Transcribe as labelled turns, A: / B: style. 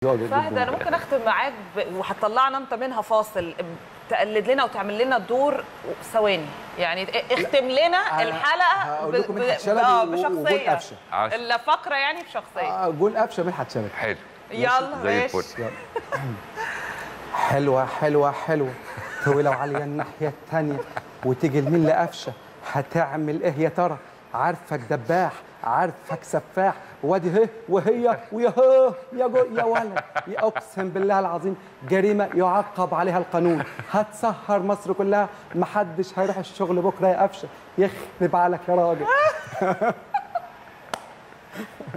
A: فهد انا ممكن اختم معاك ب... وهتطلعنا انت منها فاصل تقلد لنا وتعمل لنا الدور ثواني يعني اختم لنا
B: أنا
A: الحلقه
B: هقول لكم مدحت شلبي
A: آه،
B: و- وجول
A: بشخصيه
B: قفشة.
C: عاش.
A: الا فقره يعني بشخصيه
B: آه، جول قفشه مدحت شلبي
C: حلو
A: يلا
C: زي
A: ماشي
C: الفل
B: يلا. حلوة حلوة حلوة طويلة وعالية الناحية التانية وتيجي لمين لقفشة هتعمل ايه يا ترى عارفك دباح عارفك سفاح وادي هي وهي ويا هو يا جو يا ولد يا اقسم بالله العظيم جريمة يعاقب عليها القانون هتسهر مصر كلها محدش هيروح الشغل بكرة يا قفشة يخرب عليك يا راجل